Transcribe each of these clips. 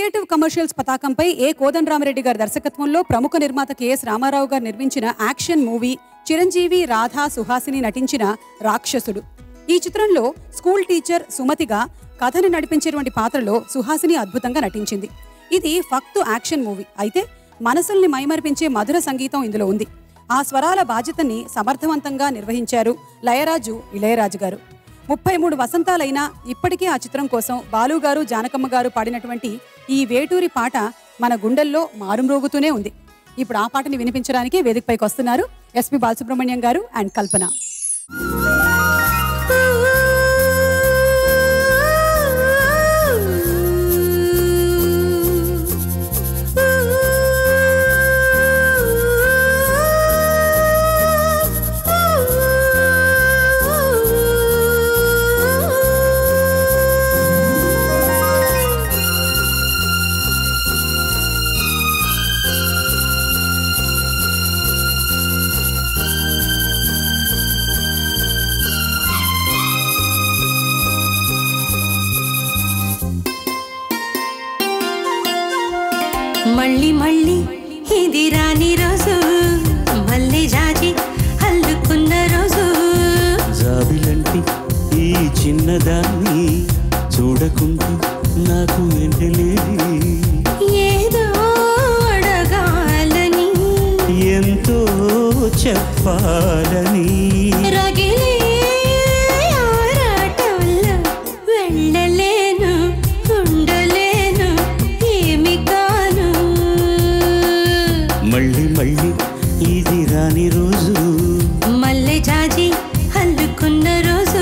Creative commercials పతాకంపై ఏ కోదండరామరెడ్డి గారి దర్శకత్వంలో ప్రముఖ నిర్మాత కెఎస్ రామారావు గారు నిర్మించిన యాక్షన్ మూవీ చిరంజీవి రాధా సుహాసిని నటించిన రాక్షసుడు ఈ చిత్రంలో స్కూల్ టీచర్ సుమతిగా కథని నడిపించేటువంటి పాత్రలో సుహాసిని అద్భుతంగా నటించింది ఇది ఫక్తు యాక్షన్ మూవీ అయితే మనసుల్ని మైమరిపించే మధుర సంగీతం ఇందులో ఉంది ఆ స్వరాల బాధ్యతని సమర్థవంతంగా నిర్వహించారు లయరాజు ఇళయరాజు గారు ముప్పై మూడు వసంతాలైనా ఇప్పటికీ ఆ చిత్రం కోసం బాలు గారు జానకమ్మ గారు పాడినటువంటి ఈ వేటూరి పాట మన గుండెల్లో మారుమ్రోగుతూనే ఉంది ఇప్పుడు ఆ పాటని వినిపించడానికి వేదికపైకి వస్తున్నారు ఎస్పి బాలసుబ్రహ్మణ్యం గారు అండ్ కల్పన మళ్ళీ మళ్ళీ ఇది రాని రోజు మళ్ళీ జాజి అల్లుకున్న రోజు జాబిలంటి ఈ చిన్నదాన్ని చూడకుంటే నాకు ఎండలేది ఏదో అడగాలని ఎంతో చెప్పాలని రగిలే ఆరాటంలో వెళ్ళలేను ఉండలేను ఏమి కాను మళ్ళీ మళ్ళీ ఇది రాని రోజు మల్లె జాజి అల్లుకున్న రోజు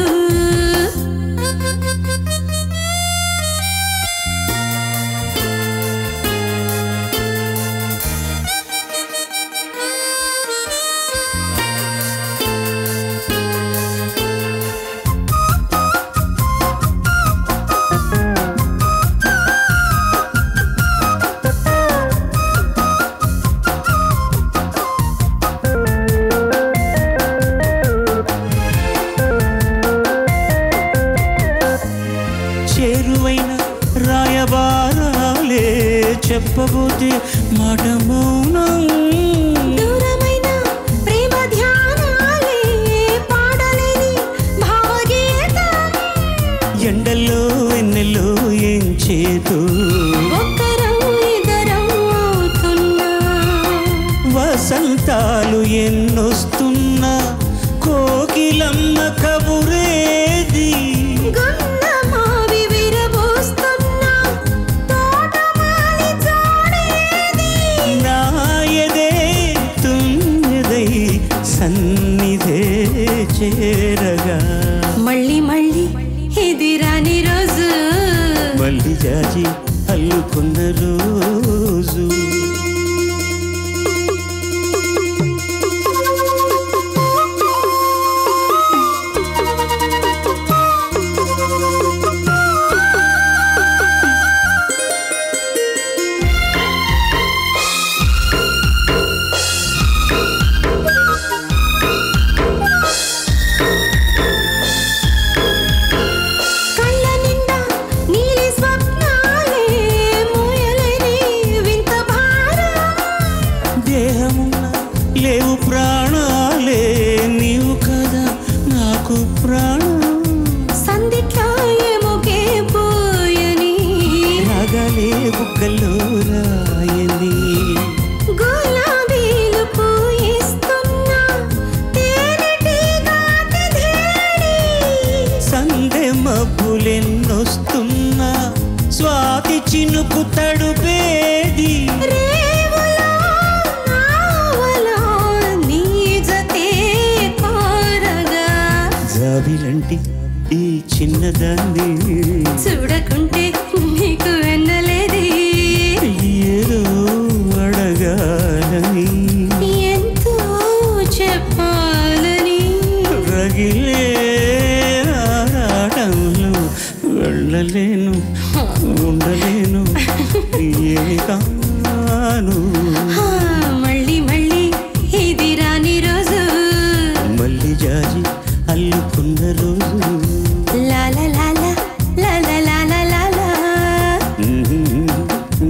చేరువైన రాయబారాలే చెప్పబోతే మాట మౌనం దూరమైన ప్రేమ ధ్యానాలే పాడలేని భావగీతం ఎండల్లో వెన్నెల్లో ఏం చేతు ఒక్కరం ఇద్దరం అవుతున్నా వసంతాలు ఎన్నొస్తున్నా కోకిలమ్మ కబురేది గున్నమావి విరబోస్తున్నా తోటమాలి చూడేది నాయదే తుమ్మెదై సన్నిధే చేరగా మళ్ళీ మళ్ళీ ఇది రాని రోజు మళ్ళీ జాజి అల్లుకున్న రోజు కళ్ళ నిండా నీలి స్వప్నాలే మోయలేని వింత భారం దేహమున్న లేవు ప్రాణాలే నీవు కదా నాకు ప్రాణం సందిట్లో ఏమోకే పోయని రాగాలే బుగ్గల్లో రాయని గులాబీలు పూయిస్తున్నా తేనెటీగా అతిధేడి. సందె మబ్బులెన్నొస్తున్నా స్వాతి చినుకు తడుపేది రేవులో నావలో నీ జతే కోరగా జాబిలంటి ఈ చిన్నదాన్ని చూడకుంటే నీకు వెన్నలేది ఏదో అడగాలని ఎంతో చెప్పాలని రగిలే ఆరాటంలో వెళ్ళలేను ఉండలేను ఏమి కాను ఆ, మళ్ళీ మళ్ళీ ఇది రాని రోజు మళ్ళీ జాజి అల్లుకున్న రోజు లాల లాల లాల లాల లాల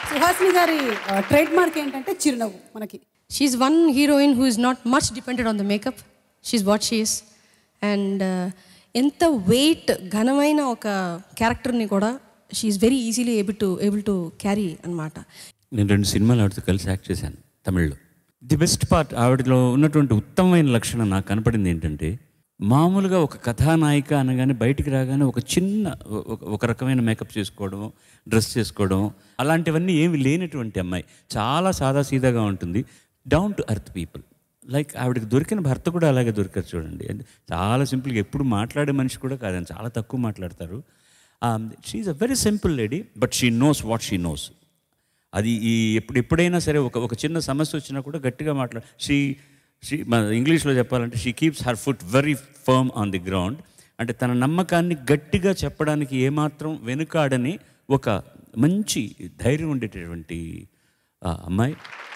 సుహాసిని గారి ట్రేడ్ మార్క్ ఏంటంటే చిరునవ్వు మనకి she one heroine who is not much depended on the makeup she what she's and ఎంత వెయిట్ ఘనమైన ఒక క్యారెక్టర్ని కూడా she very easily able to able to carry అనమాట నేను రెండు సినిమాలు ఆవిడతో కలిసి యాక్ట్ చేశాను తమిళ్లో ది బెస్ట్ పార్ట్ ఆవిడలో ఉన్నటువంటి ఉత్తమమైన లక్షణం నాకు కనపడింది ఏంటంటే మామూలుగా ఒక కథానాయిక అనగానే బయటికి రాగానే ఒక చిన్న ఒక- ఒక రకమైన మేకప్ చేసుకోవడం డ్రెస్ చేసుకోవడం అలాంటివన్నీ ఏమి లేనటువంటి అమ్మాయి చాలా సాదాసీదాగా ఉంటుంది down to earth people like ఆవిడకి దొరికిన భర్త కూడా అలాగే దొరికారు చూడండి అంటే చాలా సింపుల్గా ఎప్పుడు మాట్లాడే మనిషి కూడా కాదని చాలా తక్కువ మాట్లాడతారు she a very simple lady but she knows what she knows అది ఈ ఎప్పుడు ఎప్పుడైనా సరే ఒక ఒక చిన్న సమస్య వచ్చినా కూడా గట్టిగా మాట్లా షీ షీ మన ఇంగ్లీష్లో చెప్పాలంటే she keeps her foot very firm on the ground అంటే తన నమ్మకాన్ని గట్టిగా చెప్పడానికి ఏమాత్రం వెనుకాడని ఒక మంచి ధైర్యం ఉండేటటువంటి ఆ, అమ్మాయి